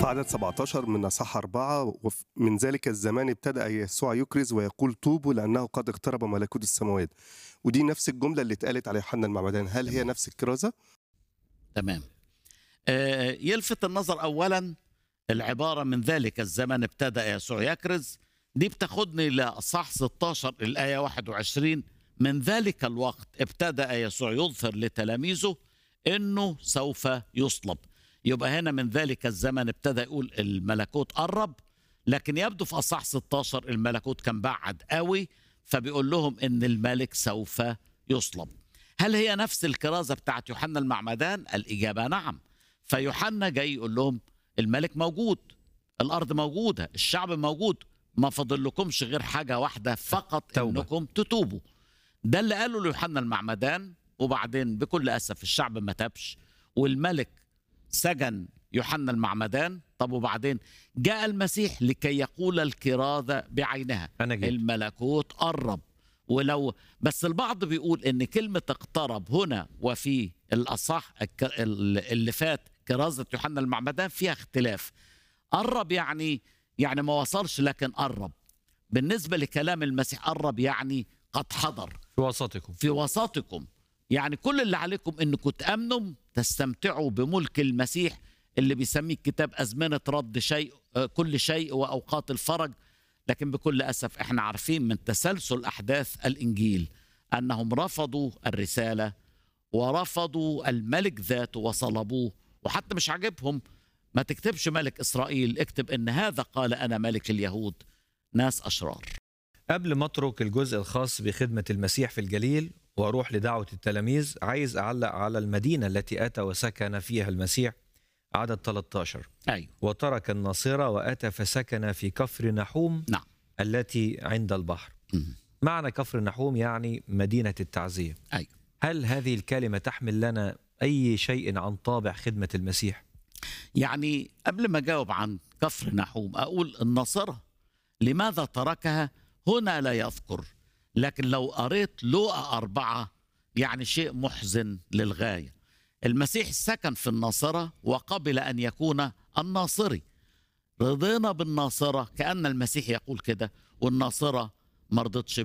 في عدد 17 من أصح أربعة ومن ذلك الزمان ابتدأ يسوع يكرز ويقول طوبوا لأنه قد اقترب ملكوت السماوات ودي نفس الجملة اللي اتقالت على يوحنا المعمدان هل هي نفس الكرازة؟ تمام آه، يلفت النظر اولا العباره من ذلك الزمن ابتدا يسوع يكرز دي بتاخدني لاصحاح 16 الايه 21 من ذلك الوقت ابتدا يسوع يظهر لتلاميذه انه سوف يصلب يبقى هنا من ذلك الزمن ابتدى يقول الملكوت قرب لكن يبدو في اصحاح 16 الملكوت كان بعد قوي فبيقول لهم ان الملك سوف يصلب هل هي نفس الكرازه بتاعت يوحنا المعمدان الاجابه نعم فيوحنا جاي يقول لهم الملك موجود الارض موجوده الشعب موجود ما فاضل لكمش غير حاجه واحده فقط توبة. انكم تتوبوا ده اللي قاله ليوحنا المعمدان وبعدين بكل اسف الشعب ما تابش والملك سجن يوحنا المعمدان طب وبعدين جاء المسيح لكي يقول الكرازه بعينها أنا جيت الملكوت قرب ولو بس البعض بيقول ان كلمه اقترب هنا وفي الاصح الك- اللي فات كرازه يوحنا المعمدان فيها اختلاف قرب يعني يعني ما وصلش لكن قرب بالنسبه لكلام المسيح قرب يعني قد حضر في وسطكم في وسطكم يعني كل اللي عليكم انكم تامنوا تستمتعوا بملك المسيح اللي بيسميه الكتاب ازمنه رد شيء آه، كل شيء واوقات الفرج لكن بكل اسف احنا عارفين من تسلسل احداث الانجيل انهم رفضوا الرساله ورفضوا الملك ذاته وصلبوه وحتى مش عاجبهم ما تكتبش ملك اسرائيل اكتب ان هذا قال انا ملك اليهود ناس اشرار قبل ما اترك الجزء الخاص بخدمة المسيح في الجليل واروح لدعوة التلاميذ عايز اعلق على المدينة التي اتى وسكن فيها المسيح عدد 13 ايوه وترك الناصرة واتى فسكن في كفر نحوم نعم. التي عند البحر مم. معنى كفر نحوم يعني مدينة التعزية أيوة. هل هذه الكلمة تحمل لنا أي شيء عن طابع خدمة المسيح؟ يعني قبل ما اجاوب عن كفر نحوم اقول الناصره لماذا تركها هنا لا يذكر لكن لو قريت لوقا أربعة يعني شيء محزن للغاية المسيح سكن في الناصرة وقبل أن يكون الناصري رضينا بالناصرة كأن المسيح يقول كده والناصرة مرضتش